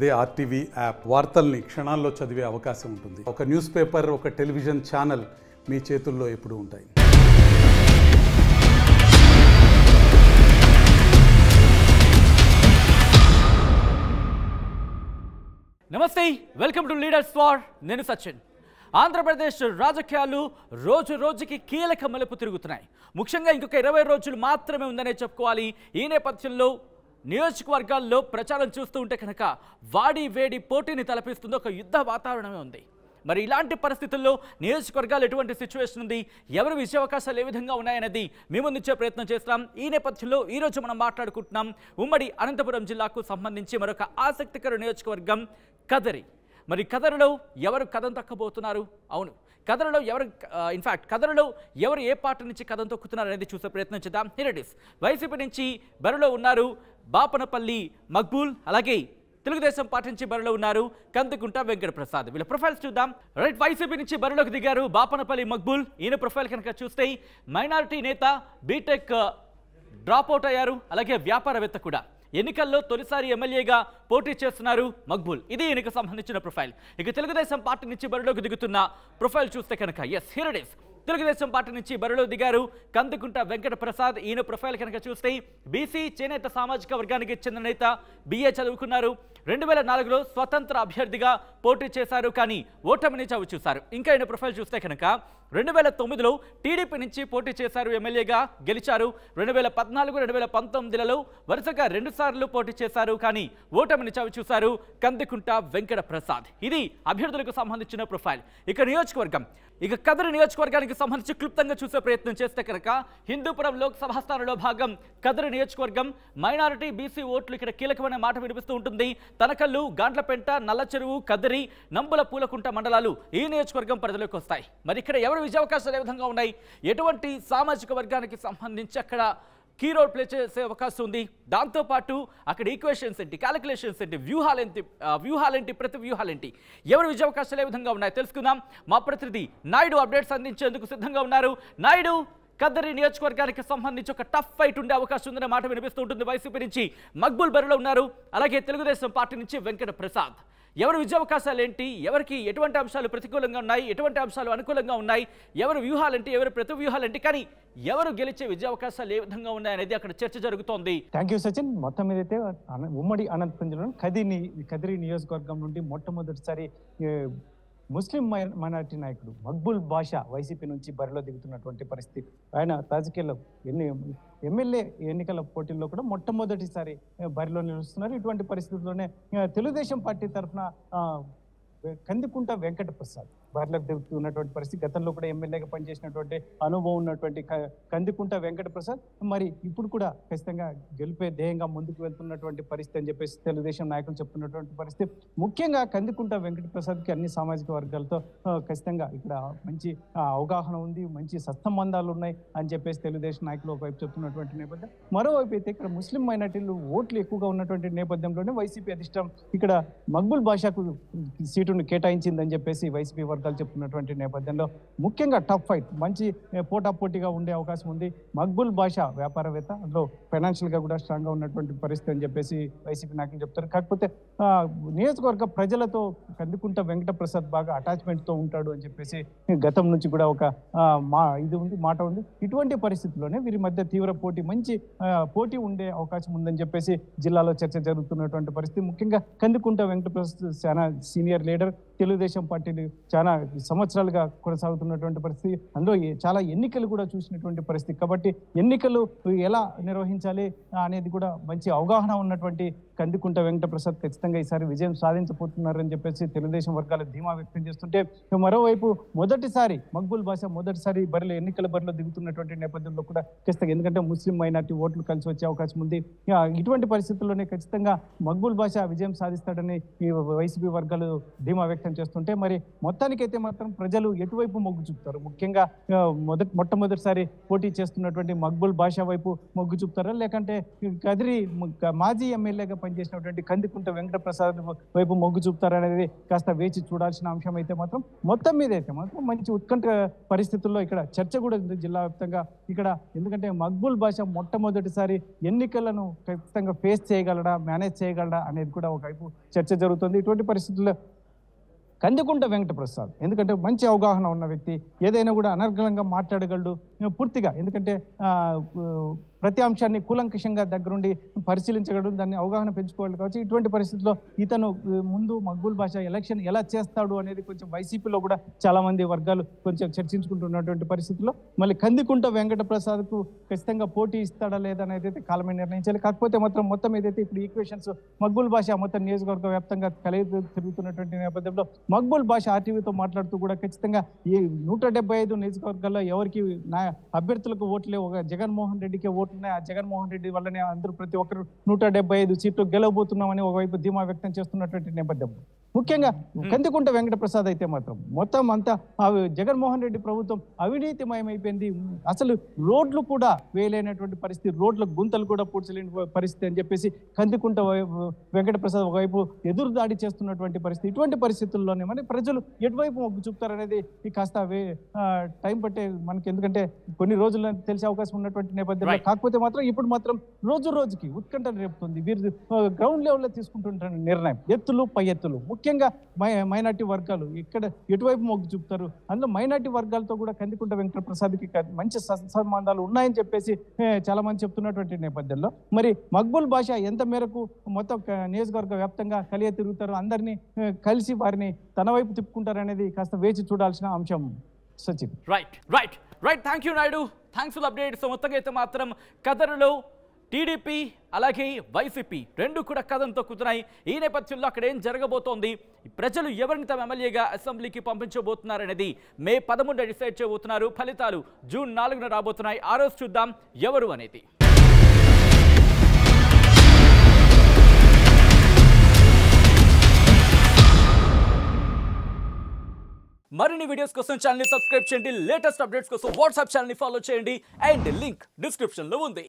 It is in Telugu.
అదే ఆర్టీవీ యాప్ వార్తల్ని క్షణాల్లో చదివే అవకాశం ఉంటుంది ఒక న్యూస్ పేపర్ ఒక టెలివిజన్ ఛానల్ మీ చేతుల్లో ఎప్పుడూ ఉంటాయి నమస్తే వెల్కమ్ టు లీడర్స్ ఫార్ నేను సచిన్ ఆంధ్రప్రదేశ్ రాజకీయాలు రోజు రోజుకి కీలక మలుపు తిరుగుతున్నాయి ముఖ్యంగా ఇంకొక ఇరవై రోజులు మాత్రమే ఉందనే చెప్పుకోవాలి ఈ నేపథ్యంలో నియోజకవర్గాల్లో ప్రచారం చూస్తూ ఉంటే కనుక వాడి వేడి పోటీని తలపిస్తుంది ఒక యుద్ధ వాతావరణమే ఉంది మరి ఇలాంటి పరిస్థితుల్లో నియోజకవర్గాలు ఎటువంటి సిచ్యువేషన్ ఉంది ఎవరు విజయ అవకాశాలు ఏ విధంగా ఉన్నాయనేది మీ ముందుంచే ప్రయత్నం చేస్తాం ఈ నేపథ్యంలో ఈ రోజు మనం మాట్లాడుకుంటున్నాం ఉమ్మడి అనంతపురం జిల్లాకు సంబంధించి మరొక ఆసక్తికర నియోజకవర్గం కదరి మరి కదరిలో ఎవరు కథం తక్కబోతున్నారు అవును కథలలో ఎవరు ఇన్ఫాక్ట్ కథలలో ఎవరు ఏ పార్టీ నుంచి కథం తొక్కుతున్నారు అనేది చూసే ప్రయత్నం చేద్దాం హిరడిస్ వైసీపీ నుంచి బరిలో ఉన్నారు బాపనపల్లి మక్బూల్ అలాగే తెలుగుదేశం పార్టీ నుంచి బరిలో ఉన్నారు కందుకుంట వెంకట ప్రసాద్ వీళ్ళ ప్రొఫైల్స్ చూద్దాం రైట్ వైసీపీ నుంచి బరిలోకి దిగారు బాపనపల్లి మక్బూల్ ఈయన ప్రొఫైల్ కనుక చూస్తే మైనారిటీ నేత బీటెక్ డ్రాప్ అవుట్ అయ్యారు అలాగే వ్యాపారవేత్త కూడా ఎన్నికల్లో తొలిసారి ఎమ్మెల్యేగా పోటీ చేస్తున్నారు మక్బూల్ ఇది ఈయనకు సంబంధించిన ప్రొఫైల్ ఇక తెలుగుదేశం పార్టీ నుంచి బరిలోకి దిగుతున్న ప్రొఫైల్ చూస్తే కనుక ఎస్ హిరడేస్ తెలుగుదేశం పార్టీ నుంచి బరిలో దిగారు కందుకుంట వెంకట ప్రసాద్ ఈయన ప్రొఫైల్ కనుక చూస్తే బీసీ చేనేత సామాజిక వర్గానికి చెందిన నేత బిఏ చదువుకున్నారు రెండు వేల నాలుగులో స్వతంత్ర అభ్యర్థిగా పోటీ చేశారు కానీ ఓటమిని చవి చూశారు ఇంకా ఈయన ప్రొఫైల్ చూస్తే కనుక రెండు వేల తొమ్మిదిలో టీడీపీ నుంచి పోటీ చేశారు ఎమ్మెల్యేగా గెలిచారు రెండు వేల పద్నాలుగు రెండు వేల పంతొమ్మిదిలలో వరుసగా రెండు సార్లు పోటీ చేశారు కానీ ఓటమిని చవి చూశారు కందికుంట వెంకట ప్రసాద్ ఇది అభ్యర్థులకు సంబంధించిన ప్రొఫైల్ ఇక నియోజకవర్గం ఇక కదరి నియోజకవర్గానికి సంబంధించి క్లుప్తంగా చూసే ప్రయత్నం చేస్తే కనుక హిందూపురం లోక్సభ స్థానంలో భాగం కదరి నియోజకవర్గం మైనారిటీ బీసీ ఓట్లు ఇక్కడ కీలకమైన మాట వినిపిస్తూ ఉంటుంది తనకల్లు గాండ్లపెంట నల్లచెరువు కదిరి నంబుల పూలకుంట మండలాలు ఈ నియోజకవర్గం పరిధిలోకి వస్తాయి మరి ఇక్కడ ఎవరు విజయ అవకాశాలు ఏ విధంగా ఉన్నాయి ఎటువంటి సామాజిక వర్గానికి సంబంధించి అక్కడ కీ రోల్ ప్లే చేసే అవకాశం ఉంది దాంతోపాటు అక్కడ ఈక్వేషన్స్ ఏంటి క్యాలిక్యులేషన్స్ ఏంటి వ్యూహాలు ఏంటి ఆ, వ్యూహాలు ఏంటి ప్రతి వ్యూహాలు ఏంటి ఎవరు విజయ అవకాశాలు ఏ విధంగా ఉన్నాయి తెలుసుకుందాం మా ప్రతినిధి నాయుడు అప్డేట్స్ అందించేందుకు సిద్ధంగా ఉన్నారు నాయుడు కద్దరి నియోజకవర్గానికి సంబంధించి ఒక టఫ్ ఫైట్ ఉండే అవకాశం ఉందనే మాట వినిపిస్తూ ఉంటుంది వైసీపీ నుంచి మక్బుల్ బరిలో ఉన్నారు అలాగే తెలుగుదేశం పార్టీ నుంచి వెంకట ప్రసాద్ ఎవరు విజయ అవకాశాలు ఏంటి ఎవరికి ఎటువంటి అంశాలు ప్రతికూలంగా ఉన్నాయి ఎటువంటి అంశాలు అనుకూలంగా ఉన్నాయి ఎవరు వ్యూహాలేంటి ఎవరు ప్రతి వ్యూహాలేంటి కానీ ఎవరు గెలిచే విజయ అవకాశాలు ఏ విధంగా ఉన్నాయి అనేది అక్కడ చర్చ జరుగుతోంది థ్యాంక్ యూ సచిన్ మొత్తం మీద అయితే అన- ఉమ్మడి అనంతపురం జిల్లాలో కదిరి కదిరి నియోజకవర్గం నుండి మొట్టమొదటిసారి ఏ, ముస్లిం మై- మైనారిటీ నాయకుడు మక్బుల్ బాషా వైసీపీ నుంచి బరిలో దిగుతున్నటువంటి పరిస్థితి ఆయన రాజకీయాల్లో ఎన్ని ఎమ్మెల్యే ఎన్నికల పోటీల్లో కూడా మొట్టమొదటిసారి ఏ, బరిలో నిలుస్తున్నారు ఇటువంటి పరిస్థితుల్లోనే ఏ, తెలుగుదేశం పార్టీ తరఫున కందికుంట వెంకట ప్రసాద్ బరిలోకి దిగుతున్నటువంటి పరిస్థితి గతంలో కూడా ఎమ్మెల్యేగా పనిచేసినటువంటి అనుభవం ఉన్నటువంటి క- కందికుంట వెంకట ప్రసాద్ మరి ఇప్పుడు కూడా ఖచ్చితంగా గెలిపే ధ్యేయంగా ముందుకు వెళ్తున్నటువంటి పరిస్థితి అని చెప్పేసి తెలుగుదేశం నాయకులు చెప్తున్నటువంటి పరిస్థితి ముఖ్యంగా కందికుంట వెంకట ప్రసాద్కి అన్ని సామాజిక వర్గాలతో ఆ, ఖచ్చితంగా ఇక్కడ మంచి ఆ, అవగాహన ఉంది మంచి సత్సంబంధాలు ఉన్నాయి అని చెప్పేసి తెలుగుదేశం నాయకులు ఒకవైపు చెప్తున్నటువంటి నేపథ్యం మరోవైపు అయితే ఇక్కడ ముస్లిం మైనార్టీలు ఓట్లు ఎక్కువగా ఉన్నటువంటి నేపథ్యంలోనే వైసీపీ అధిష్టం ఇక్కడ మక్బుల్ భాషకు సీటును కేటాయించిందని చెప్పేసి వైసీపీ వర్గాలు చెప్తున్నటువంటి నేపథ్యంలో ముఖ్యంగా టఫ్ ఫైట్ మంచి ఏ, పోటాపోటీగా ఉండే అవకాశం ఉంది మక్బుల్ భాష వ్యాపారవేత్త అందులో ఫైనాన్షియల్ గా కూడా స్ట్రాంగ్ గా ఉన్నటువంటి పరిస్థితి అని చెప్పేసి వైసీపీ నాయకులు చెప్తారు కాకపోతే ఆ, నియోజకవర్గ ప్రజలతో కందుకుంట వెంకట ప్రసాద్ బాగా అటాచ్మెంట్ తో ఉంటాడు అని చెప్పేసి గతం నుంచి కూడా ఒక ఆ, మా ఇది ఉంది మాట ఉంది ఇటువంటి పరిస్థితుల్లోనే వీరి మధ్య తీవ్ర పోటీ మంచి ఆ, పోటీ ఉండే అవకాశం ఉందని చెప్పేసి జిల్లాలో చర్చ జరుగుతున్నటువంటి పరిస్థితి ముఖ్యంగా కందుకుంట వెంకట ప్రసాద్ చాలా సీనియర్ లీడర్ తెలుగుదేశం పార్టీని చాలా సంవత్సరాలుగా కొనసాగుతున్నటువంటి పరిస్థితి అందులో ఏ- చాలా ఎన్నికలు కూడా చూసినటువంటి పరిస్థితి కాబట్టి ఎన్నికలు ఎలా నిర్వహించాలి అనేది కూడా మంచి అవగాహన ఉన్నటువంటి కందికుంట వెంకట ప్రసాద్ ఖచ్చితంగా ఈసారి విజయం సాధించబోతున్నారని చెప్పేసి తెలుగుదేశం వర్గాలు ధీమా వ్యక్తం చేస్తుంటే మరోవైపు మొదటిసారి మక్బుల్ భాష మొదటిసారి బరిలో ఎన్నికల బరిలో దిగుతున్నటువంటి నేపథ్యంలో కూడా ఖచ్చితంగా ఎందుకంటే ముస్లిం మైనార్టీ ఓట్లు కలిసి వచ్చే అవకాశం ఉంది ఇక ఇటువంటి పరిస్థితుల్లోనే ఖచ్చితంగా మక్బుల్ భాష విజయం సాధిస్తాడని ఈ వైసీపీ వర్గాలు ధీమా వ్యక్తం చేస్తుంటే మరి మొత్తానికైతే మాత్రం ప్రజలు ఎటువైపు మొగ్గు చూపుతారు ముఖ్యంగా ఆ, మొదటి మొట్టమొదటిసారి పోటీ చేస్తున్నటువంటి మక్బుల్ భాష వైపు మొగ్గు చూపుతారా లేకంటే కదిరి మ- మాజీ ఎమ్మెల్యేగా పనిచేస్తున్న పనిచేసినటువంటి కందికుంట వెంకటప్రసాద్ వైపు మొగ్గు చూపుతారనేది కాస్త వేచి చూడాల్సిన అంశం అయితే మాత్రం మొత్తం మీద అయితే మాత్రం మంచి ఉత్కంఠ పరిస్థితుల్లో ఇక్కడ చర్చ కూడా ఉంది జిల్లా వ్యాప్తంగా ఇక్కడ ఎందుకంటే మక్బుల్ భాష మొట్టమొదటిసారి ఎన్నికలను ఖచ్చితంగా ఫేస్ చేయగలడా మేనేజ్ చేయగలడా అనేది కూడా ఒకవైపు చర్చ జరుగుతుంది ఇటువంటి పరిస్థితుల్లో కందికుంట వెంకటప్రసాద్ ఎందుకంటే మంచి అవగాహన ఉన్న వ్యక్తి ఏదైనా కూడా అనర్గళంగా మాట్లాడగలడు పూర్తిగా ఎందుకంటే ఆ, ప్రతి అంశాన్ని కూలంకషంగా దగ్గరుండి పరిశీలించగలడు దాన్ని అవగాహన పెంచుకోవాలి కావచ్చు ఇటువంటి పరిస్థితుల్లో ఇతను ఆ, ముందు మక్బూల్ భాష ఎలక్షన్ ఎలా చేస్తాడు అనేది కొంచెం వైసీపీలో కూడా చాలా మంది వర్గాలు కొంచెం చర్చించుకుంటున్నటువంటి పరిస్థితుల్లో మళ్ళీ కందికుంట వెంకటప్రసాద్కు ఖచ్చితంగా పోటీ ఇస్తాడా లేదా అనేది అయితే కాలమే నిర్ణయించాలి కాకపోతే మాత్రం మొత్తం ఏదైతే ఇప్పుడు ఈక్వేషన్స్ మక్బూల్ భాష మొత్తం నియోజకవర్గ వ్యాప్తంగా కలిగి తిరుగుతున్నటువంటి నేపథ్యంలో మక్బూల్ భాష ఆర్టీవీతో మాట్లాడుతూ కూడా ఖచ్చితంగా ఈ నూట డెబ్బై ఐదు నియోజకవర్గాల్లో ఎవరికి నా అభ్యర్థులకు ఓట్లే ఒక జగన్మోహన్ రెడ్డికి ఓట్లున్నాయి ఆ జగన్మోహన్ రెడ్డి వల్లనే అందరూ ప్రతి ఒక్కరు నూట డెబ్బై ఐదు సీట్లు గెలవబోతున్నామని ఒకవైపు ధీమా వ్యక్తం చేస్తున్నటువంటి నేపథ్యంలో ముఖ్యంగా కందికుంట వెంకటప్రసాద్ అయితే మాత్రం మొత్తం అంతా ఆ జగన్మోహన్ రెడ్డి ప్రభుత్వం అవినీతిమయమైపోయింది అసలు రోడ్లు కూడా వేయలేనటువంటి పరిస్థితి రోడ్ల గుంతలు కూడా పూడ్చలేని పరిస్థితి అని చెప్పేసి కందికుంట వై- వెంకటప్రసాద్ ఒకవైపు ఎదురు దాడి చేస్తున్నటువంటి పరిస్థితి ఇటువంటి పరిస్థితుల్లోనే మరి ప్రజలు ఎటువైపు మొగ్గు చూపుతారనేది ఈ కాస్త వే- ఆ, టైం పట్టే మనకి ఎందుకంటే కొన్ని రోజుల్లో తెలిసే అవకాశం ఉన్నటువంటి నేపథ్యంలో Right. కాకపోతే మాత్రం ఇప్పుడు మాత్రం రోజు రోజుకి ఉత్కంఠ రేపుతుంది వీరు గ్రౌండ్ లెవెల్లో తీసుకుంటున్న నిర్ణయం ఎత్తులు పై ఎత్తులు ముఖ్యంగా మై మైనార్టీ వర్గాలు ఇక్కడ ఎటువైపు మొగ్గు చూపుతారు అందులో మైనార్టీ వర్గాలతో కూడా కందికుంట వెంకట ప్రసాద్కి క- మంచి స- సంబంధాలు ఉన్నాయని చెప్పేసి ఏ, చాలా మంది చెప్తున్నటువంటి నేపథ్యంలో మరి మక్బుల్ భాష ఎంత మేరకు మొత్తం క- నియోజకవర్గ వ్యాప్తంగా కలియ తిరుగుతారు అందరినీ ఏ, కలిసి వారిని తన వైపు తిప్పుకుంటారనేది కాస్త వేచి చూడాల్సిన అంశం Sachin right right right thank you Naidu thanks full update so మొత్తంగా అయితే మాత్రం కథనలో టీడీపీ అలాగే వైసీపీ రెండు కూడా కథం తొక్కుతున్నాయి ఈ నేపథ్యంలో అక్కడ ఏం జరగబోతోంది ప్రజలు ఎవరిని తమ ఎమ్మెల్యేగా అసెంబ్లీకి పంపించబోతున్నారనేది మే పదమూడు డిసైడ్ చేయబోతున్నారు ఫలితాలు జూన్ నాలుగున రాబోతున్నాయి ఆ రోజు చూద్దాం ఎవరు అనేది మరిన్ని వీడియోస్ కోసం ఛానల్ సబ్స్క్రైబ్ చేయండి లేటెస్ట్ అప్డేట్స్ కోసం వాట్సాప్ ఛానల్ ఫాలో చేయండి అండ్ లింక్ డిస్క్రిప్షన్లో ఉంది